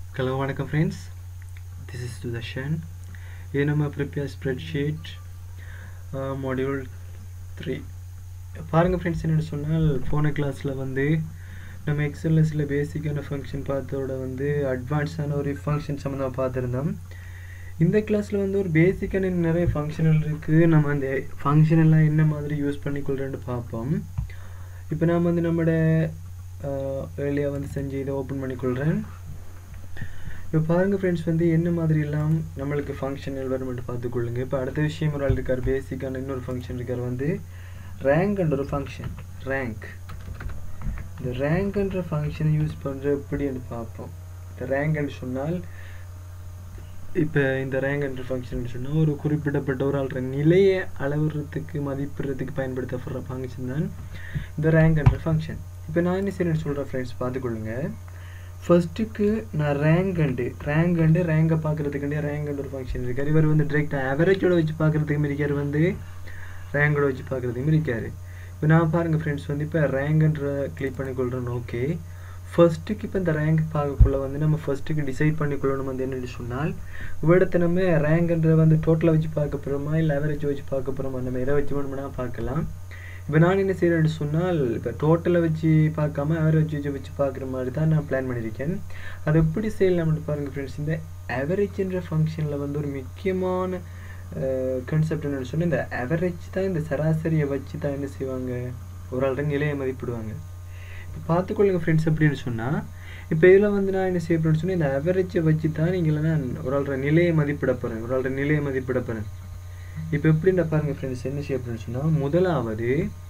hello வணக்கம் friends this is Sudarshan இது நம்ம ப்ரிப்பேர் ஸ்ப்ரெட்ஷீட் மாடியூல் த்ரீ பாருங்கள் ஃப்ரெண்ட்ஸ் என்னென்னு சொன்னால் போன கிளாஸில் வந்து நம்ம எக்ஸலில் சில பேசிக்கான ஃபங்க்ஷன் பார்த்ததோட வந்து அட்வான்ஸான ஒரு ஃபங்க்ஷன் சம்மந்தமாக பார்த்துருந்தோம் இந்த கிளாஸில் வந்து ஒரு பேசிக்கான நிறைய ஃபங்க்ஷனல் இருக்குது நம்ம அந்த ஃபங்க்ஷன் எல்லாம் என்ன மாதிரி யூஸ் பண்ணிக்கொள்கிறேன்னு பார்ப்போம் இப்போ நான் வந்து நம்மளோட ஏர்லியாக வந்து செஞ்சு இதை ஓப்பன் பண்ணிக்கொள்கிறேன் இப்போ பாருங்கள் ஃப்ரெண்ட்ஸ் வந்து என்ன மாதிரி எல்லாம் நம்மளுக்கு ஃபங்க்ஷனல் வருமெண்ட் பார்த்துக்கொள்ளுங்க இப்போ அடுத்த விஷயம் ஒரு ஆள் இருக்கார் பேசிக்கான இன்னொரு ஃபங்க்ஷன் இருக்கார் வந்து ரேங்க்ன்ற ஒரு ஃபங்க்ஷன் ரேங்க் இந்த ரேங்க்ன்ற ஃபங்க்ஷனை யூஸ் பண்ணுற எப்படின்னு பார்ப்போம் இந்த ரேங்க்னு சொன்னால் இப்போ இந்த ரேங்க்ன்ற ஃபங்க்ஷன் சொன்னால் ஒரு குறிப்பிடப்பட்ட ஒரு ஆள்ற நிலையை அளவுறதுக்கு மதிப்பிடுறதுக்கு பயன்படுத்தப்படுற ஃபங்க்ஷன் தான் இந்த ரேங்க்ன்ற ஃபங்க்ஷன் இப்போ நான் என்ன செய்யணும்னு சொல்கிறேன் ஃப்ரெண்ட்ஸ் பார்த்துக்கொள்ளுங்க ஃபர்ஸ்ட்டுக்கு நான் ரேங்க் அண்டு ரேங்க் அண்டு ரேங்கை பார்க்குறதுக்காண்டி ரேங்க் அண்டு ஒரு ஃபங்க்ஷன் இருக்கார் இவர் வந்து டிரெக்டாக ஆவரேஜோட வச்சு பார்க்குறதுக்கு இருக்கார் வந்து ரேங்கோட வச்சு பார்க்குறதுக்கு இருக்கார் இப்போ நான் பாருங்கள் ஃப்ரெண்ட்ஸ் வந்து இப்போ ரேங்குன்ற கிளிக் பண்ணிக்கொள்கிறேன் ஓகே ஃபர்ஸ்ட்டுக்கு இப்போ இந்த ரேங்க் பார்க்கக்குள்ள வந்து நம்ம ஃபர்ஸ்ட்டுக்கு டிசைட் பண்ணிக்கொள்ளணும் வந்து என்னென்னு சொன்னால் இவ்விடத்தை நம்ம ரேங்குன்ற வந்து டோட்டலாக வச்சு பார்க்க போகிறோமா இல்லை ஆவரேஜ் வச்சு பார்க்க போகிறோமா நம்ம எதை வச்சு வேணும்னா பார்க்கலாம் இப்போ நான் என்ன செய்கிறேன்னு சொன்னால் இப்போ டோட்டலை வச்சு பார்க்காம ஆவரேஜ் வச்சு வச்சு பார்க்குற மாதிரி தான் நான் பிளான் பண்ணியிருக்கேன் அது எப்படி செய்யலாம்னு பாருங்கள் ஃப்ரெண்ட்ஸ் இந்த ஆவரேஜ்ன்ற ஃபங்க்ஷனில் வந்து ஒரு முக்கியமான கான்செப்ட் என்னென்னு சொன்னால் இந்த ஆவரேஜ் தான் இந்த சராசரியை வச்சு தான் என்ன செய்வாங்க ஒரு ஆள்கிட்ட நிலையை மதிப்பிடுவாங்க இப்போ பார்த்துக்கொள்ளுங்க ஃப்ரெண்ட்ஸ் எப்படின்னு சொன்னால் இப்போ இதில் வந்து நான் என்ன செய்ய போகிறேன்னு சொன்னால் இந்த ஆவரேஜை வச்சு தான் நீங்கள் நான் ஒரு ஆள்ற நிலையை மதிப்பிட போகிறேன் ஒரு ஆள்ற நிலையை மதிப்பிட போகிறேன் இப்போ எப்படின்னா பாருங்கள் ஃப்ரெண்ட்ஸ் என்ன செய்ய போகிறேன்னு சொன்னால் முதலாவது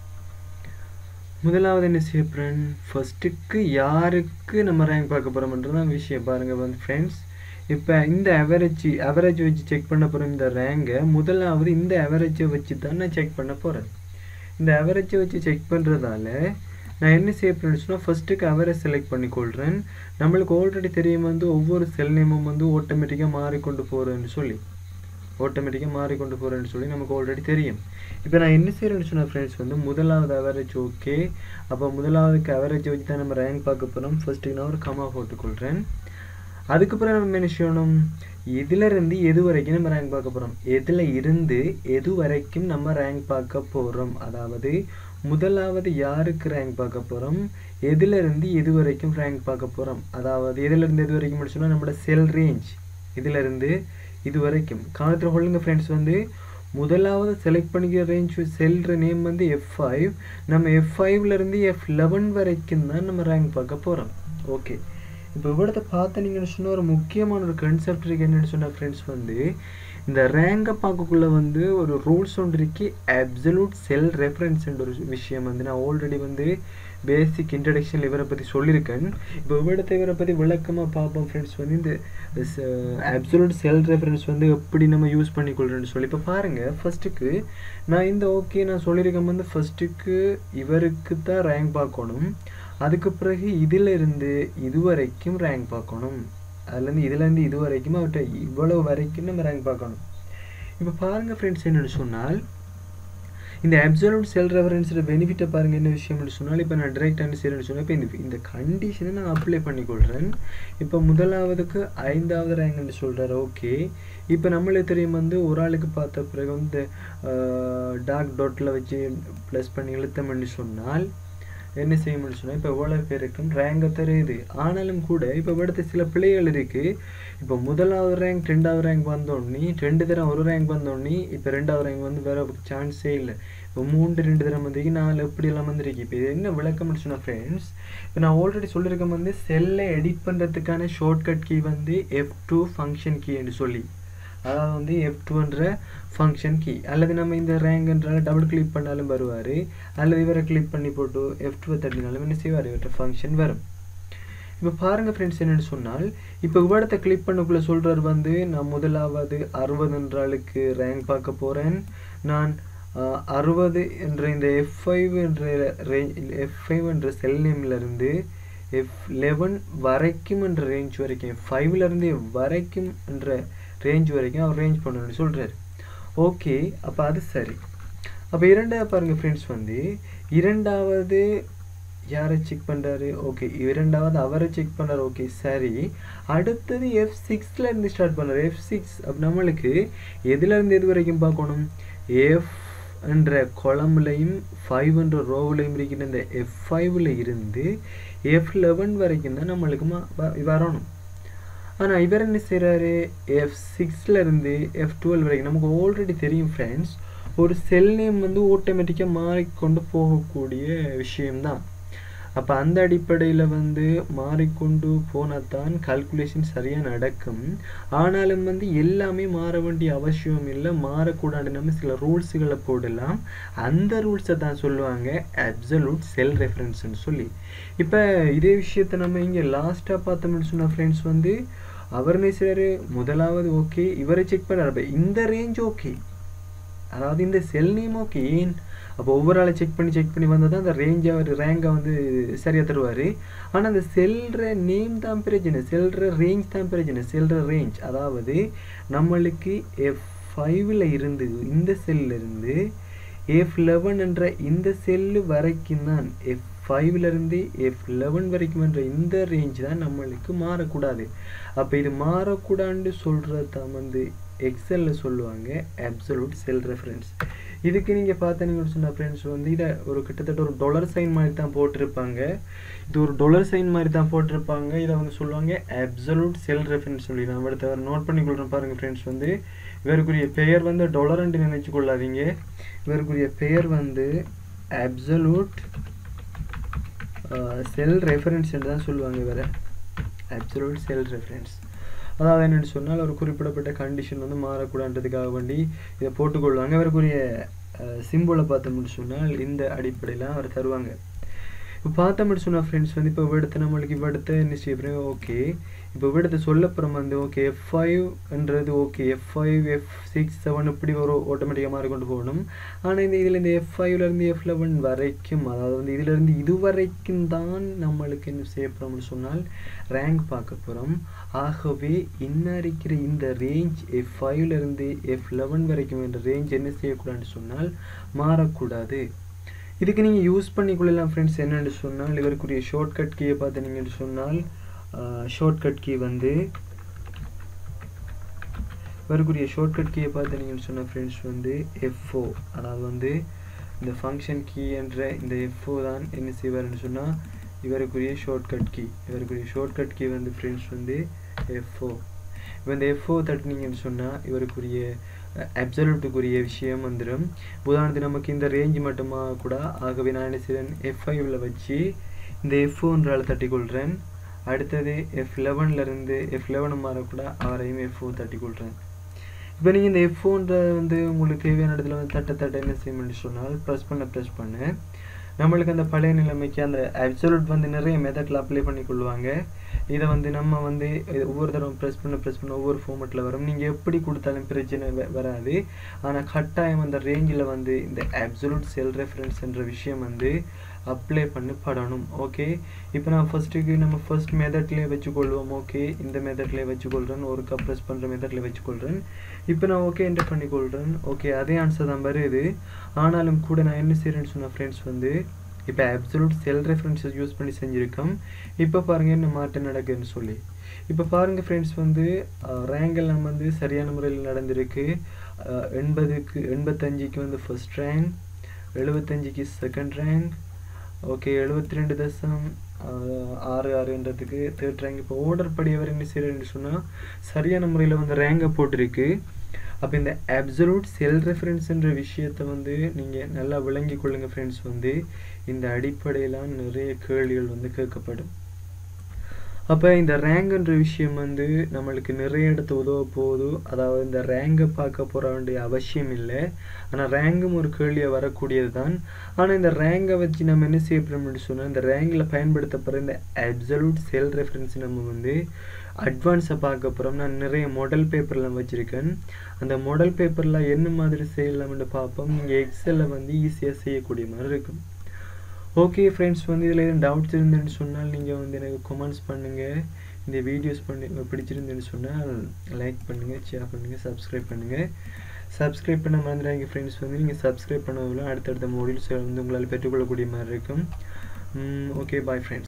முதலாவது என்ன செய்ய போகிறேன் ஃபஸ்ட்டுக்கு யாருக்கு நம்ம ரேங்க் பார்க்க போகிறோம்ன்றதான் விஷயம் பாருங்கள் வந்து ஃப்ரெண்ட்ஸ் இப்போ இந்த அவரேஜ் அவரேஜ் வச்சு செக் பண்ண போகிற இந்த ரேங்கை முதலாவது இந்த அவரேஜை வச்சு தான் நான் செக் பண்ண போகிறேன் இந்த அவரேஜை வச்சு செக் பண்ணுறதால நான் என்ன செய்ய போகிறேன்னு சொன்னால் ஃபஸ்ட்டுக்கு அவரேஜ் செலக்ட் பண்ணிக்கொள்கிறேன் நம்மளுக்கு ஆல்ரெடி தெரியும் வந்து ஒவ்வொரு செல் நேமும் வந்து ஆட்டோமேட்டிக்காக மாறிக்கொண்டு போகிறேன்னு சொல்லி ஆட்டோமேட்டிக்காக மாறிக்கொண்டு போகிறேன்னு சொல்லி நமக்கு ஆல்ரெடி தெரியும் இப்போ நான் என்ன செய்கிறேன்னு சொன்ன ஃப்ரெண்ட்ஸ் வந்து முதலாவது அவரேஜ் ஓகே அப்போ முதலாவதுக்கு அவரேஜ் வச்சு தான் நம்ம ரேங்க் பார்க்க போகிறோம் ஃபஸ்ட்டுக்கு நான் ஒரு கமா போட்டுக்கொள்கிறேன் அதுக்கப்புறம் நம்ம என்ன செய்யணும் இதிலிருந்து எது வரைக்கும் நம்ம ரேங்க் பார்க்க போகிறோம் எதில் இருந்து எது வரைக்கும் நம்ம ரேங்க் பார்க்க போகிறோம் அதாவது முதலாவது யாருக்கு ரேங்க் பார்க்க போகிறோம் எதிலிருந்து எது வரைக்கும் ரேங்க் பார்க்க போகிறோம் அதாவது எதிலிருந்து எது வரைக்கும் முடிச்சோம்னா நம்மளோட செல் ரேஞ்ச் இதிலிருந்து இது வரைக்கும் கவனத்தில் கொள்ளுங்க ஃப்ரெண்ட்ஸ் வந்து முதலாவது செலக்ட் பண்ணிக்கிற ரேஞ்ச் செல்ற நேம் வந்து எஃப் ஃபைவ் நம்ம எஃப் ஃபைவ்லேருந்து எஃப் லெவன் வரைக்கும் தான் நம்ம ரேங்க் பார்க்க போகிறோம் ஓகே இப்போ இவ்வளோத்தை பார்த்தீங்கன்னு சொன்னால் ஒரு முக்கியமான ஒரு கன்செப்ட் இருக்கு என்னென்னு சொன்னால் ஃப்ரெண்ட்ஸ் வந்து இந்த ரேங்கை பார்க்கக்குள்ளே வந்து ஒரு ரூல்ஸ் ஒன்று இருக்கு அப்சல்யூட் செல் ரெஃபரன்ஸ்ன்ற ஒரு விஷயம் வந்து நான் ஆல்ரெடி வந்து பேசிக் இன்ட்ரடக்ஷன் இவரை பற்றி சொல்லியிருக்கேன் இப்போ இவ்விடத்தை இவரை பற்றி விளக்கமாக பார்ப்போம் ஃப்ரெண்ட்ஸ் வந்து இந்த அப்சல்யூட் செல் ரெஃபரன்ஸ் வந்து எப்படி நம்ம யூஸ் பண்ணிக்கொள்கிறேன்னு சொல்லி இப்போ பாருங்கள் ஃபஸ்ட்டுக்கு நான் இந்த ஓகே நான் சொல்லியிருக்கேன் வந்து ஃபஸ்ட்டுக்கு இவருக்கு தான் ரேங்க் பார்க்கணும் அதுக்கு பிறகு இதிலிருந்து இது வரைக்கும் ரேங்க் பார்க்கணும் அதுலேருந்து இதுலேருந்து இது வரைக்கும் அவர்கிட்ட இவ்வளோ வரைக்கும் நம்ம ரேங்க் பார்க்கணும் இப்போ பாருங்கள் ஃப்ரெண்ட்ஸ் என்னென்னு சொன்னால் இந்த அப்சல்யூட் செல் ரெஃபரன்ஸோட பெனிஃபிட்டை பாருங்கள் என்ன விஷயம்னு சொன்னால் இப்போ நான் டிரெக்ட் என்ன செய்யறேன்னு சொன்னால் இப்போ இந்த இந்த கண்டிஷனை நான் அப்ளை பண்ணிக்கொள்கிறேன் இப்போ முதலாவதுக்கு ஐந்தாவது ரேங்க்னு சொல்கிறார் ஓகே இப்போ நம்மளே தெரியும் வந்து ஒரு ஆளுக்கு பார்த்த பிறகு வந்து டார்க் டாட்டில் வச்சு ப்ளஸ் பண்ணி இழுத்தம்னு சொன்னால் என்ன செய்யணும்னு சொன்னால் இப்போ எவ்வளோ பேருக்கும் ரேங்கை தெரியுது ஆனாலும் கூட இப்போ அடுத்த சில பிள்ளைகள் இருக்குது இப்போ முதலாவது ரேங்க் ரெண்டாவது ரேங்க் வந்தோடனே ரெண்டு தரம் ஒரு ரேங்க் வந்தோடனே இப்போ ரெண்டாவது ரேங்க் வந்து வேற சான்ஸே இல்லை இப்போ மூன்று ரெண்டு தரம் வந்திருக்கு நாலு எப்படியெல்லாம் வந்திருக்கு இப்போ இது என்ன விளக்கம்னு சொன்னால் ஃப்ரெண்ட்ஸ் இப்போ நான் ஆல்ரெடி சொல்லியிருக்கேன் வந்து செல்லை எடிட் பண்ணுறதுக்கான ஷார்ட்கட் கீ வந்து எஃப் டூ ஃபங்க்ஷன் கீன்னு சொல்லி அதாவது வந்து எஃப் டூன்ற ஃபங்க்ஷன் கீ அல்லது நம்ம இந்த ரேங்க்ன்ற டபுள் கிளிக் பண்ணாலும் வருவார் அல்லது இவரை கிளிக் பண்ணி போட்டு எஃப் டூவை தட்டினாலும் என்ன செய்வார் இவர்கிட்ட ஃபங்க்ஷன் வரும் இப்போ பாருங்கள் ஃப்ரெண்ட்ஸ் என்னென்னு சொன்னால் இப்போ இவ்விடத்தை கிளிக் பண்ணக்குள்ளே சொல்கிறார் வந்து நான் முதலாவது அறுபது என்ற ஆளுக்கு ரேங்க் பார்க்க போகிறேன் நான் அறுபது என்ற இந்த எஃப் ஃபைவ் என்ற ரேஞ்ச் எஃப் ஃபைவ் என்ற செல் நேம்லேருந்து எஃப் லெவன் வரைக்கும் என்ற ரேஞ்ச் வரைக்கும் எஃப் ஃபைவ்லேருந்து வரைக்கும் என்ற ரேஞ்ச் வரைக்கும் அவர் ரேஞ்ச் பண்ணணும்னு சொல்கிறார் ஓகே அப்போ அது சரி அப்போ இரண்டாவது பாருங்கள் ஃப்ரெண்ட்ஸ் வந்து இரண்டாவது யாரை செக் பண்ணுறாரு ஓகே இரண்டாவது அவரை செக் பண்ணுறாரு ஓகே சரி அடுத்தது எஃப் சிக்ஸில் இருந்து ஸ்டார்ட் பண்ணுறாரு எஃப் சிக்ஸ் அப்போ நம்மளுக்கு எதுலேருந்து எது வரைக்கும் பார்க்கணும் எஃப் என்ற கொலம்புலையும் ஃபைவ் என்ற ரோவுலையும் இருக்கிற இந்த எஃப் ஃபைவ்ல இருந்து எஃப் லெவன் வரைக்கும் தான் நம்மளுக்கு வரணும் ஆனால் இவர் என்ன செய்கிறாரு எஃப் சிக்ஸில் இருந்து எஃப் டுவெல் வரைக்கும் நமக்கு ஆல்ரெடி தெரியும் ஃப்ரெண்ட்ஸ் ஒரு செல் நேம் வந்து ஆட்டோமேட்டிக்காக மாறிக்கொண்டு போகக்கூடிய விஷயம்தான் அப்போ அந்த அடிப்படையில் வந்து மாறிக்கொண்டு போனால் தான் கால்குலேஷன் சரியாக நடக்கும் ஆனாலும் வந்து எல்லாமே மாற வேண்டிய அவசியம் இல்லை மாறக்கூடாது நம்ம சில ரூல்ஸுகளை போடலாம் அந்த ரூல்ஸை தான் சொல்லுவாங்க அப்சல்யூட் செல் ரெஃபரன்ஸ்னு சொல்லி இப்போ இதே விஷயத்த நம்ம இங்கே லாஸ்ட்டாக பார்த்தோம்னு சொன்ன ஃப்ரெண்ட்ஸ் வந்து அவர் செய்கிறாரு முதலாவது ஓகே இவரை செக் பண்ணுறாரு இந்த ரேஞ்ச் ஓகே அதாவது இந்த செல் நேம் ஓகே ஏன் அப்போ ஒவ்வொரு ஆளை செக் பண்ணி செக் பண்ணி வந்தால் தான் அந்த ரேஞ்சை அவர் ரேங்கை வந்து சரியாக தருவார் ஆனால் அந்த செல்ற நேம் தான் பிரச்சனை செல்ற ரேஞ்ச் தான் பிரச்சனை செல்ற ரேஞ்ச் அதாவது நம்மளுக்கு எஃப் ஃபைவ்ல இருந்து இந்த செல்ல இருந்து எஃப் லெவன் என்ற இந்த செல்லு வரைக்கும் தான் எஃப் ஃபைவ்லேருந்து எஃப் லெவன் வரைக்கும் என்ற இந்த ரேஞ்ச் தான் நம்மளுக்கு மாறக்கூடாது அப்போ இது மாறக்கூடாதுன்னு சொல்கிறது தான் வந்து எக்ஸலில் சொல்லுவாங்க அப்சல்யூட் செல் ரெஃபரன்ஸ் இதுக்கு நீங்கள் பார்த்தீங்கன்னு சொன்ன ஃப்ரெண்ட்ஸ் வந்து இதை ஒரு கிட்டத்தட்ட ஒரு டொலர் சைன் மாதிரி தான் போட்டிருப்பாங்க இது ஒரு டொலர் சைன் மாதிரி தான் போட்டிருப்பாங்க இதை வந்து சொல்லுவாங்க அப்சல்யூட் செல் ரெஃபரன்ஸ் சொல்லி நான் அடுத்த நோட் பண்ணி கொள்கிறேன் பாருங்கள் ஃப்ரெண்ட்ஸ் வந்து இவருக்குரிய பெயர் வந்து டொலர்ன்ட்டு நினைச்சு கொள்ளாதீங்க இவருக்குரிய பெயர் வந்து அப்சல்யூட் செல் ரெஃபரன்ஸ் என்று தான் சொல்லுவாங்க இவரை அப்சல்யூட் செல் ரெஃபரன்ஸ் அதாவது என்னென்னு சொன்னால் ஒரு குறிப்பிடப்பட்ட கண்டிஷன் வந்து மாறக்கூடாதுன்றதுக்காக வேண்டி இதை போட்டுக்கொள்வாங்க அவருக்குரிய சிம்பிளை பார்த்தோம்னு சொன்னால் இந்த அடிப்படையில் அவர் தருவாங்க இப்போ பார்த்தோம்னு சொன்னால் ஃப்ரெண்ட்ஸ் வந்து இப்போ விடுத்த நம்மளுக்கு இப்போ எடுத்த என்ன செய்ய ஓகே இப்போ விடுத்த சொல்லப்புறம் வந்து ஓகே எஃப் ஃபைவ்ன்றது okay F five F six seven இப்படி ஒரு ஆட்டோமேட்டிக்காக மாறி கொண்டு போகணும் ஆனால் இந்த இதில் இந்த எஃப் ஃபைவ்லேருந்து எஃப் லெவன் வரைக்கும் அதாவது வந்து இதிலேருந்து இது வரைக்கும் தான் நம்மளுக்கு என்ன செய்யப்படும்னு சொன்னால் ரேங்க் பார்க்க போகிறோம் ஆகவே இன்னும் இருக்கிற இந்த ரேஞ்ச் எஃப் ஃபைவ்லேருந்து எஃப் லெவன் வரைக்கும் இந்த ரேஞ்ச் என்ன செய்யக்கூடாதுன்னு சொன்னால் மாறக்கூடாது இதுக்கு நீங்கள் யூஸ் பண்ணிக்கொள்ளலாம் ஃப்ரெண்ட்ஸ் என்னென்னு சொன்னால் இவருக்குரிய ஷார்ட்கட் கீயை பார்த்தீங்கன்னு சொன்னால் ஷார்ட்கட் கீ வந்து இவருக்குரிய ஷார்ட்கட் கீயை பார்த்தீங்கன்னு சொன்ன ஃப்ரெண்ட்ஸ் வந்து எஃப்ஓ அதாவது வந்து இந்த ஃபங்க்ஷன் கீ என்ற இந்த எஃப்ஓ தான் என்ன செய்வார்னு சொன்னால் இவருக்குரிய ஷார்ட்கட் கீ இவருக்குரிய ஷார்ட்கட் கீ வந்து ஃப்ரெண்ட்ஸ் வந்து எஃப்ஓ இப்போ இந்த எஃப்ஓ தட்டினீங்கன்னு சொன்னால் இவருக்குரிய அப்சல்யூட்டுக்குரிய விஷயம் வந்துடும் உதாரணத்துக்கு நமக்கு இந்த ரேஞ்ச் மட்டுமா கூட ஆகவே நான் என்ன செய்வேன் எஃப் ஃபைவ்ல வச்சு இந்த எஃப் ஒன்றால் தட்டிக்கொள்கிறேன் அடுத்தது எஃப் லெவன்லேருந்து எஃப் லெவன் மாறக்கூட அவரையும் எஃப் ஓ தட்டிக்கொள்கிறேன் இப்போ நீங்கள் இந்த எஃப் ஒன்ற வந்து உங்களுக்கு தேவையான இடத்துல வந்து தட்ட தட்ட என்ன செய்யணும்னு சொன்னால் ப்ரெஸ் பண்ண ப்ரெஸ் பண்ண நம்மளுக்கு அந்த பழைய நிலைமைக்கு அந்த அப்சல்யூட் வந்து நிறைய மெத்தடில் அப்ளை பண்ணி கொள்வாங்க இதை வந்து நம்ம வந்து ஒவ்வொரு தடவை ப்ரெஸ் பண்ண ப்ரெஸ் பண்ண ஒவ்வொரு ஃபார்மெட்டில் வரும் நீங்கள் எப்படி கொடுத்தாலும் பிரச்சனை வராது ஆனால் கட்டாயம் அந்த ரேஞ்சில் வந்து இந்த அப்சல்யூட் செல் ரெஃபரன்ஸ் என்ற விஷயம் வந்து அப்ளை பண்ணி படணும் ஓகே இப்போ நான் ஃபஸ்ட்டுக்கு நம்ம ஃபர்ஸ்ட் மெத்தட்லேயே வச்சுக்கொள்வோம் ஓகே இந்த மெத்தட்லேயே வச்சுக்கொள்கிறேன் ஒரு கப் ப்ரெஸ் பண்ணுற மெத்தடில் வச்சுக்கொள்கிறேன் இப்போ நான் ஓகே என்டர் பண்ணிக்கொள்கிறேன் ஓகே அதே ஆன்சர் தான் வருது ஆனாலும் கூட நான் என்ன செய்கிறேன்னு சொன்ன ஃப்ரெண்ட்ஸ் வந்து இப்போ அப்சல்யூட் செல் ரெஃபரன்ஸஸ் யூஸ் பண்ணி செஞ்சுருக்கோம் இப்போ பாருங்கள் என்ன மாற்றம் நடக்குதுன்னு சொல்லி இப்போ பாருங்கள் ஃப்ரெண்ட்ஸ் வந்து ரேங்க் எல்லாம் வந்து சரியான முறையில் நடந்திருக்கு எண்பதுக்கு எண்பத்தஞ்சுக்கு வந்து ஃபர்ஸ்ட் ரேங்க் எழுபத்தஞ்சுக்கு செகண்ட் ரேங்க் ஓகே எழுபத்தி ரெண்டு தசம் ஆறு ஆறுன்றதுக்கு தேர்ட் ரேங்க் இப்போ ஓர்டர் படி அவர் என்ன செய்யறேன்னு சொன்னால் சரியான முறையில் வந்து ரேங்கை போட்டிருக்கு அப்போ இந்த அப்சல்யூட் செல் ரெஃபரன்ஸ்ன்ற விஷயத்தை வந்து நீங்கள் நல்லா விளங்கி கொள்ளுங்கள் ஃப்ரெண்ட்ஸ் வந்து இந்த அடிப்படையிலாம் நிறைய கேள்விகள் வந்து கேட்கப்படும் அப்போ இந்த ரேங்குன்ற விஷயம் வந்து நம்மளுக்கு நிறைய இடத்து உதவ போகுது அதாவது இந்த ரேங்கை பார்க்க போகிற வேண்டிய அவசியம் இல்லை ஆனால் ரேங்கும் ஒரு கேள்வியாக வரக்கூடியது தான் ஆனால் இந்த ரேங்கை வச்சு நம்ம என்ன செய்ய போகிறோம்னு சொன்னால் இந்த ரேங்கில் பயன்படுத்தப்படுற இந்த அப்சல்யூட் செல் ரெஃபரன்ஸ் நம்ம வந்து அட்வான்ஸை பார்க்க போகிறோம் நான் நிறைய மாடல் பேப்பர்லாம் வச்சுருக்கேன் அந்த மாடல் பேப்பரில் என்ன மாதிரி செய்யலாம்னு பார்ப்போம் நீங்கள் எக்ஸலில் வந்து ஈஸியாக செய்யக்கூடிய மாதிரி இருக்கும் ஓகே ஃப்ரெண்ட்ஸ் வந்து இதில் எதுவும் டவுட்ஸ் இருந்தேன்னு சொன்னால் நீங்கள் வந்து எனக்கு கமெண்ட்ஸ் பண்ணுங்கள் இந்த வீடியோஸ் பண்ணி பிடிச்சிருந்தேன்னு சொன்னால் லைக் பண்ணுங்கள் ஷேர் பண்ணுங்கள் சப்ஸ்கிரைப் பண்ணுங்கள் சப்ஸ்கிரைப் பண்ண மறந்துடாங்க ஃப்ரெண்ட்ஸ் வந்து நீங்கள் சப்ஸ்கிரைப் பண்ணவங்களும் அடுத்தடுத்த மொடியூல்ஸ் வந்து உங்களால் பெற்றுக்கொள்ளக்கூடிய மாதிரி இருக்கும் ஓகே பாய் ஃப்ரெண்ட்ஸ்